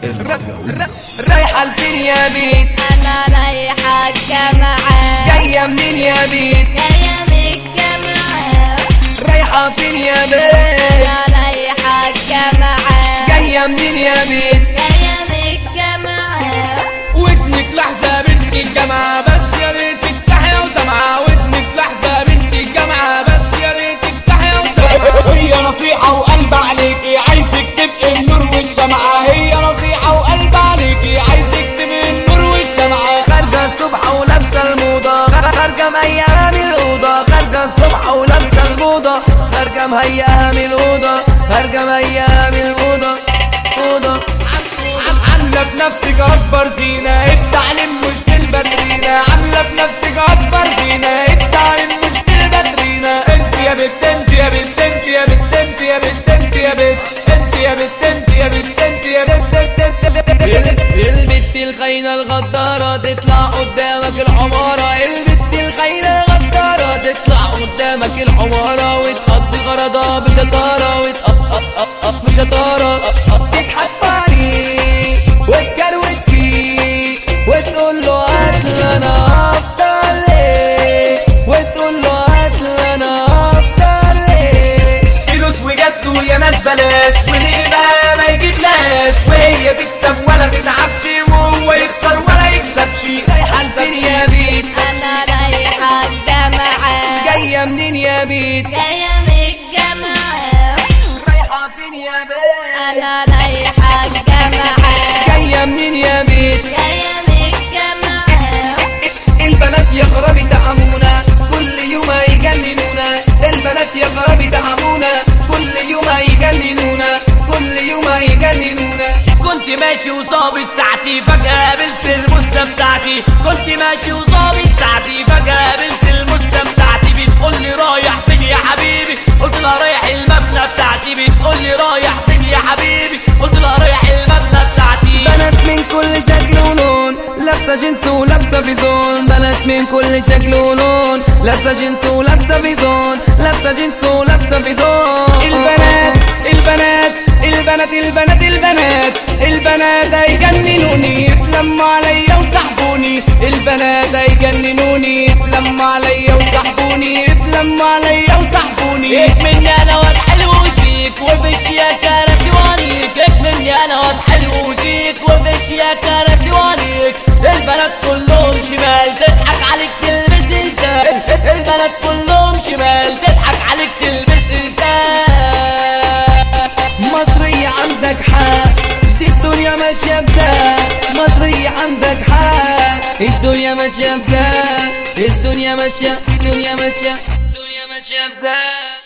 رايحة لفين يا بيت انا رايحة الجامعة جاية منين يا بيت جاية من الجامعة رايحة فين يا بيت انا رايحة الجامعة جاية منين يا بيت جاية من الجامعة ودنك لحظة بنت الجامعة بس يا ريتك صاحية وسامعة ودنك لحظة بنت الجامعة بس يا ريتك صاحية وسامعة هي نصيحة وقلب عليكي عايزك تبقي النور والشمعة هي نصيحة وقلب عليكي عايزك تبقي النور والشمعة خارجة الصبح ولابسة الموضة خارجة مهيئة من الأوضة خارجة الصبح ولابسة الموضة خارجة مهيئة من الأوضة خارجة مهيئة من الأوضة أوضة عاملة في نفسك أكبر زينة التعليم مش للباترينا عاملة في نفسك أكبر زينة التعليم مش للباترينا انت يا بنت انت يا بنت انت يا بنت انت يا بنت انت يا بنت انت يا بنت انت يا بنت انت يا بنت انت يا بنت البت الخاينة الغدارة تطلع قدامك الحمارة البت الخاينة الغدارة تطلع قدامك الحمارة وتقضي غرضها بشطارة وتقط بشطارة تضحك عليه وتكروت فيه وتقول له هات انا افضل ليه وتقول له هات انا افضل ليه فلوس وجات له يا ناس بلاش وليه بقى ما يجيبلاش وهي تكسب ولا تتعبش وهو يخسر ولا يكسبش رايحة لفين يا بيت انا رايحة الجامعة جاية منين يا بيت جاية من الجامعة رايحة فين يا بيت انا رايحة الجامعة جاية منين يا بيت جاية من الجامعة البنات يا خرابي دعمونا كل يوم هيجننونا البنات يا خرابي دعمونا كل يوم هيجننونا كل يوم هيجننونا كنت ماشي وظابط ساعتي فجأة قابلت المسة بتاعتي كنت ماشي وظابط ساعتي فجأة قابلت المسة بتاعتي بتقول لي رايح فين يا حبيبي قلت لها رايح المبنى بتاعتي بتقول لي رايح فين يا حبيبي قلت لها رايح المبنى بتاعتي بنات من كل شكل ولون لابسه جنس ولابسه فيزون بنات من كل شكل ولون لابسه جنس ولابسه فيزون لابسه جنس ولابسه فيزون البنات البنات البنات البنات البنات البنات هيجننوني يتلموا عليا وسحبوني البنات هيجننوني يتلموا عليا وسحبوني يتلموا عليا وسحبوني جيت مني انا واد حلو وشيك وبش يا كراسي وانيك جيت مني انا واد حلو وشيك وبش يا كراسي وانيك البنات كلهم شمال تضحك عليك تلبس ازاي البنات كلهم شمال تضحك عليك تلبس ازاي مصرية عندك حق دي الدنيا ماشية بزاق مصرية عندك حق الدنيا ماشية بزاق الدنيا ماشية الدنيا ماشية الدنيا ماشية بزاق